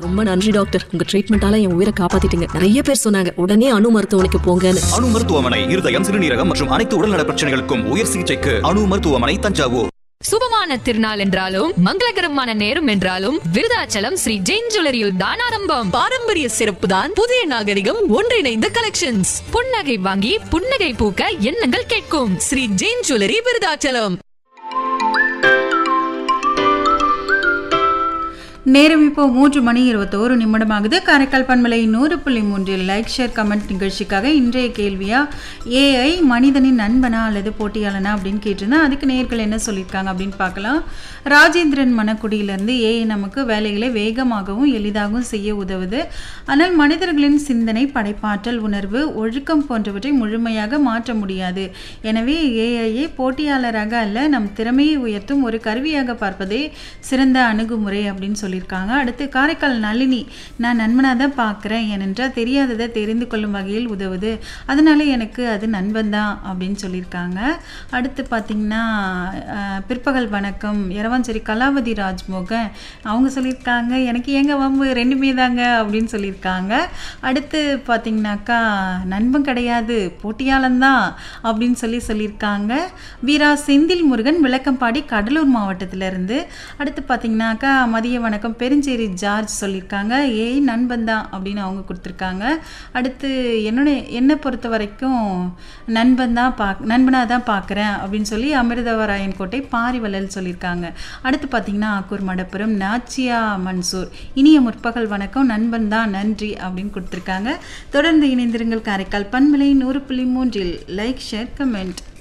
ரொம்ப நன்றி டாக்டர் உங்க ட்ரீட்மெண்டால என் உயிரை காப்பாத்திட்டீங்க நிறைய பேர் சொன்னாங்க உடனே அணு மருத்துவமனைக்கு போங்கன்னு அணு மருத்துவமனை இருதயம் சிறுநீரகம் மற்றும் அனைத்து உடல்நல பிரச்சனைகளுக்கும் உயர் சிகிச்சைக்கு அணு மருத்துவமனை தஞ்சாவூர் சுபமான திருநாள் என்றாலும் மங்களகரமான நேரம் என்றாலும் விருதாச்சலம் ஸ்ரீ ஜெயின் ஜுவல்லரியில் தான் ஆரம்பம் பாரம்பரிய சிறப்பு தான் புதிய நாகரிகம் ஒன்றிணைந்த கலெக்ஷன்ஸ் புன்னகை வாங்கி புன்னகை பூக்க எண்ணங்கள் கேட்கும் ஸ்ரீ ஜெயின் ஜுவல்லரி விருதாச்சலம் நேரம் இப்போ மூன்று மணி இருபத்தோரு நிமிடமாகுது காரைக்கால் பண்பலை நூறு புள்ளி மூன்றில் லைக் ஷேர் கமெண்ட் நிகழ்ச்சிக்காக இன்றைய கேள்வியா ஏஐ மனிதனின் நண்பனா அல்லது போட்டியாளனா அப்படின்னு கேட்டிருந்தா அதுக்கு நேர்கள் என்ன சொல்லியிருக்காங்க அப்படின்னு பார்க்கலாம் ராஜேந்திரன் மணக்குடியிலேருந்து ஏஐ நமக்கு வேலைகளை வேகமாகவும் எளிதாகவும் செய்ய உதவுது ஆனால் மனிதர்களின் சிந்தனை படைப்பாற்றல் உணர்வு ஒழுக்கம் போன்றவற்றை முழுமையாக மாற்ற முடியாது எனவே ஏஐயை போட்டியாளராக அல்ல நம் திறமையை உயர்த்தும் ஒரு கருவியாக பார்ப்பதே சிறந்த அணுகுமுறை அப்படின்னு சொல்லியிருக்காங்க அடுத்து காரைக்கால் நளினி நான் நண்பனாக தான் பார்க்குறேன் ஏனென்றால் தெரியாததை தெரிந்து கொள்ளும் வகையில் உதவுது அதனால எனக்கு அது நண்பன் தான் அப்படின்னு சொல்லியிருக்காங்க அடுத்து பார்த்திங்கன்னா அஹ், பிற்பகல் வணக்கம் இரவாஞ்சேரி கலாவதி ராஜ்மோகன் அவங்க சொல்லியிருக்காங்க எனக்கு ஏங்க வம்பு ரெண்டுமே தாங்க அப்படின்னு சொல்லியிருக்காங்க அடுத்து பார்த்திங்கனாக்கா நண்பன் கிடையாது போட்டியாளன் தான் அப்படின்னு சொல்லி சொல்லியிருக்காங்க வீரா செந்தில் முருகன் விளக்கம்பாடி கடலூர் மாவட்டத்திலேருந்து அடுத்து பார்த்திங்கனாக்கா மதிய வணக்கம் பெருஞ்சேரி ஜார்ஜ் சொல்லியிருக்காங்க ஏய் நண்பன் தான் அப்படின்னு அவங்க கொடுத்துருக்காங்க அடுத்து என்னோட என்னை பொறுத்த வரைக்கும் நண்பன் தான் பாக் நண்பனாக தான் பார்க்குறேன் அப்படின்னு சொல்லி அமிர்தவராயன் கோட்டை பாரிவள்ளல் சொல்லியிருக்காங்க அடுத்து பார்த்திங்கன்னா ஆக்கூர் மடப்புரம் நாச்சியா மன்சூர் இனிய முற்பகல் வணக்கம் நண்பன் தான் நன்றி அப்படின்னு கொடுத்துருக்காங்க தொடர்ந்து இணைந்திருங்கள் காரைக்கால் பண்பலை நூறு புள்ளி மூன்றில் லைக் ஷேர் கமெண்ட்